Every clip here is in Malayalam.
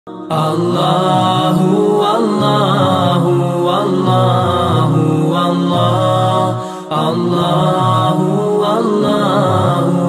അല്ലാഹു അല്ലാഹു അല്ലാഹു അല്ലാഹു അല്ലാഹു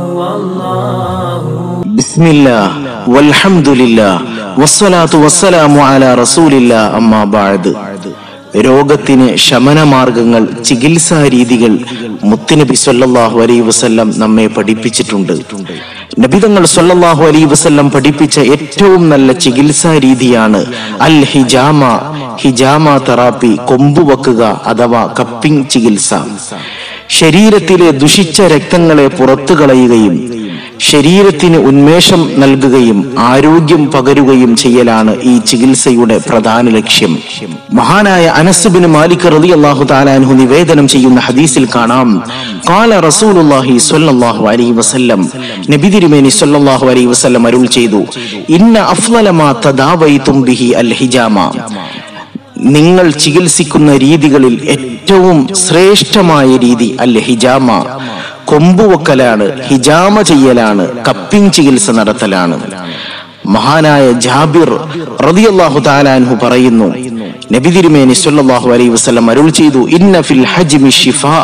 അല്ലാഹു ബിസ്മില്ലാ വൽഹംദുലില്ലാ വസ്സലാത്തു വസ്സലാമു അലാ റസൂലില്ലാ അമ്മാ ബഅദ് രോഗത്തിന് ശമനമാർഗങ്ങൾ ചികിത്സാ രീതികൾ മുത്തുനബി സല്ലല്ലാഹു അലൈഹി വസല്ലം നമ്മെ പഠിപ്പിച്ചിട്ടുണ്ട് നബിതങ്ങൾ സല്ലല്ലാഹു അലൈഹി വസല്ലം പഠിപ്പിച്ച ഏറ്റവും നല്ല ചികിത്സാ രീതിയാണ് അൽ ഹിജാമ ഹിജാമ തെറാപ്പി കൊമ്പുവെക്കുക അഥവാ കപ്പിംഗ് ചികിത്സ ശരീരത്തിലെ ദുഷിച്ച രക്തങ്ങളെ പുറത്തു കളയുകയും ശരീരത്തിന് ഉന്മേഷം നൽകുകയും ആരോഗ്യം പകരുകയും ചെയ്യലാണ് ഈ ചികിത്സയുടെ പ്രധാന ലക്ഷ്യം മഹാനായ അനസുബിന് മാലിക് റതി അള്ളാഹു താലാൻഹു നിവേദനം ചെയ്യുന്ന ഹദീസിൽ കാണാം കാല റസൂലുള്ളാഹി സ്വല്ലല്ലാഹു അലൈഹി വസല്ലം നബി തിരുമേനി സ്വല്ലല്ലാഹു അലൈഹി വസല്ലം അരുൾ ചെയ്തു ഇന്ന അഫ്ളലമാ തദാവൈതും ബിഹി അൽ ഹിജാമ നിങ്ങൾ ചികിത്സിക്കുന്ന രീതികളിൽ ഏറ്റവും ശ്രേഷ്ഠമായ രീതി അൽ ഹിജാമ കൊമ്പുവക്കലാണ് ഹിജാമ ചെയ്യലാണ് കപ്പിംഗ് ചികിത്സ നടത്തലാണ് മഹാനായ ജാബിർ റളിയല്ലാഹു താലാൻഹു പറയുന്നു നബി തിരുമേനി സല്ലല്ലാഹു അലൈഹി വസല്ലം അരുൾ ചെയ്തു ഇന്ന ഫിൽ ഹജ്മി ഷിഫാ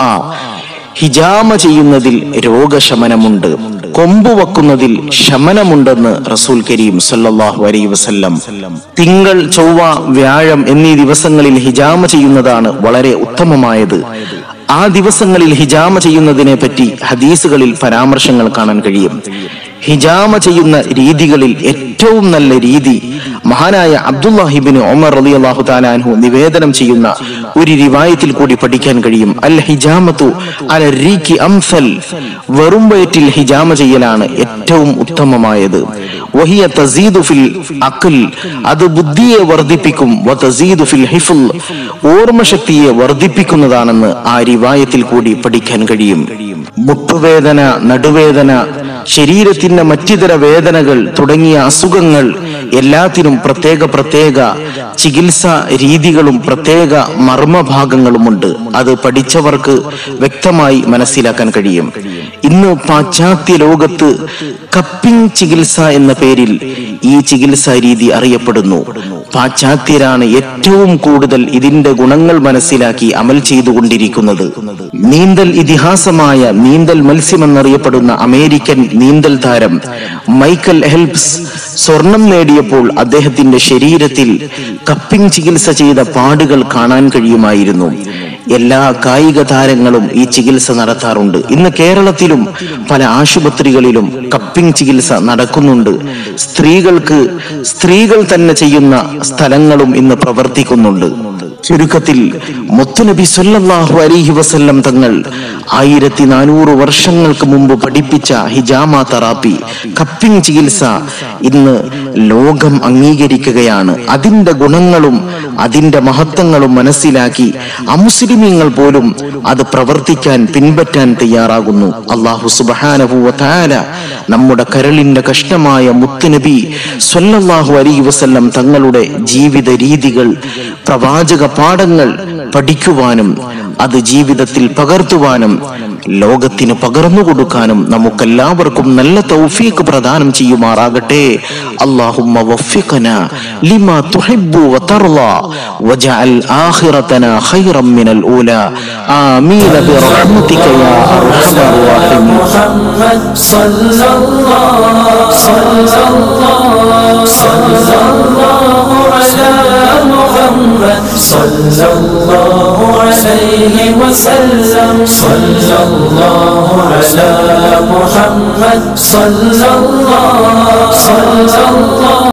ഹിജാമ ചെയ്യുന്നതിൽ രോഗശമനമുണ്ട് കൊമ്പ് വെക്കുന്നതിൽ ശമനമുണ്ടെന്ന് റസൂൽ കരീം സല്ലല്ലാഹു അലൈഹി വസല്ലം തിങ്കൾ ചൊവ്വ വ്യാഴം എന്നീ ദിവസങ്ങളിൽ ഹിജാമ ചെയ്യുന്നതാണ് വളരെ ഉത്തമമായത് ആ ദിവസങ്ങളിൽ ഹിജാമ ചെയ്യുന്നതിനെ പറ്റി ഹദീസുകളിൽ പരാമർശങ്ങൾ കാണാൻ കഴിയും ഹിജാമ ചെയ്യുന്ന രീതികളിൽ ഏറ്റവും നല്ല രീതി മഹാനായ അബ്ദുല്ലാഹിബിന് ഒമർ റലി അള്ളാഹു താലാൻഹു നിവേദനം ചെയ്യുന്ന ഒരു റിവായത്തിൽ കൂടി പഠിക്കാൻ കഴിയും അൽ ഹിജാമത്തു അൽ റീക്കി അംസൽ വെറും വയറ്റിൽ ഹിജാമ ചെയ്യലാണ് ഏറ്റവും ഉത്തമമായത് വഹിയ തസീദു ഫിൽ അഖൽ അത് ബുദ്ധിയെ വർദ്ധിപ്പിക്കും വ തസീദു ഫിൽ ഹിഫുൽ ഓർമ്മശക്തിയെ വർദ്ധിപ്പിക്കുന്നതാണെന്ന് ആ റിവായത്തിൽ കൂടി പഠിക്കാൻ കഴിയും മുട്ടുവേദന നടുവേദന ശരീരത്തിന്റെ മറ്റിതര വേദനകൾ തുടങ്ങിയ അസുഖങ്ങൾ എല്ലാത്തിനും പ്രത്യേക പ്രത്യേക ചികിത്സാ രീതികളും പ്രത്യേക മർമ്മഭാഗങ്ങളുമുണ്ട് അത് പഠിച്ചവർക്ക് വ്യക്തമായി മനസ്സിലാക്കാൻ കഴിയും ഇന്ന് പാശ്ചാത്യ ലോകത്ത് കപ്പിംഗ് ചികിത്സ എന്ന പേരിൽ ഈ ചികിത്സാ രീതി അറിയപ്പെടുന്നു പാശ്ചാത്യരാണ് ഏറ്റവും കൂടുതൽ ഇതിന്റെ ഗുണങ്ങൾ മനസ്സിലാക്കി അമൽ ചെയ്തുകൊണ്ടിരിക്കുന്നത് നീന്തൽ ഇതിഹാസമായ നീന്തൽ മത്സ്യമെന്നറിയപ്പെടുന്ന അമേരിക്കൻ നീന്തൽ താരം മൈക്കൽ ഹെൽപ്സ് സ്വർണം നേടിയപ്പോൾ അദ്ദേഹത്തിന്റെ ശരീരത്തിൽ കപ്പിംഗ് ചികിത്സ ചെയ്ത പാടുകൾ കാണാൻ കഴിയുമായിരുന്നു എല്ലാ കായിക താരങ്ങളും ഈ ചികിത്സ നടത്താറുണ്ട് ഇന്ന് കേരളത്തിലും പല ആശുപത്രികളിലും കപ്പിംഗ് ചികിത്സ നടക്കുന്നുണ്ട് സ്ത്രീകൾക്ക് സ്ത്രീകൾ തന്നെ ചെയ്യുന്ന സ്ഥലങ്ങളും ഇന്ന് പ്രവർത്തിക്കുന്നുണ്ട് ചുരുക്കത്തിൽ മുത്തുനബി സല്ലല്ലാഹു അലൈഹി വസല്ലം തങ്ങൾ ആയിരത്തി നാനൂറ് വർഷങ്ങൾക്ക് മുമ്പ് പഠിപ്പിച്ച ഹിജാമ തെറാപ്പി കപ്പിംഗ് ചികിത്സ ഇന്ന് ലോകം അംഗീകരിക്കുകയാണ് അതിന്റെ ഗുണങ്ങളും അതിന്റെ മഹത്വങ്ങളും മനസ്സിലാക്കി അമുസ്ലിമീങ്ങൾ പോലും അത് പ്രവർത്തിക്കാൻ പിൻപറ്റാൻ തയ്യാറാകുന്നു അള്ളാഹു സുബഹാനഹുവ താര നമ്മുടെ കരളിന്റെ കഷ്ടമായ മുത്തുനബി സ്വല്ലല്ലാഹു അലൈഹി വസല്ലം തങ്ങളുടെ ജീവിത രീതികൾ പ്രവാചക പാഠങ്ങൾ പഠിക്കുവാനും അത് ജീവിതത്തിൽ പകർത്തുവാനും ലോകത്തിന് പകർന്നു കൊടുക്കാനും നമുക്കെല്ലാവർക്കും നല്ല തൗഫീഖ് പ്രദാനം ചെയ്യുമാറാകട്ടെ അല്ലാഹുമ്മ വഫിഖന ലിമാ തുഹിബ്ബു വതർള വജഅൽ ആഖിറതന ഖൈറൻ മിനൽ ഊല ആമീൻ ബിറഹ്മതിക യാ അർഹമർ റഹീമീൻ محمد صلى الله صلى الله صلى الله على محمد صلى الله عليه وسلم صلى الله على محمد صلى الله صلى الله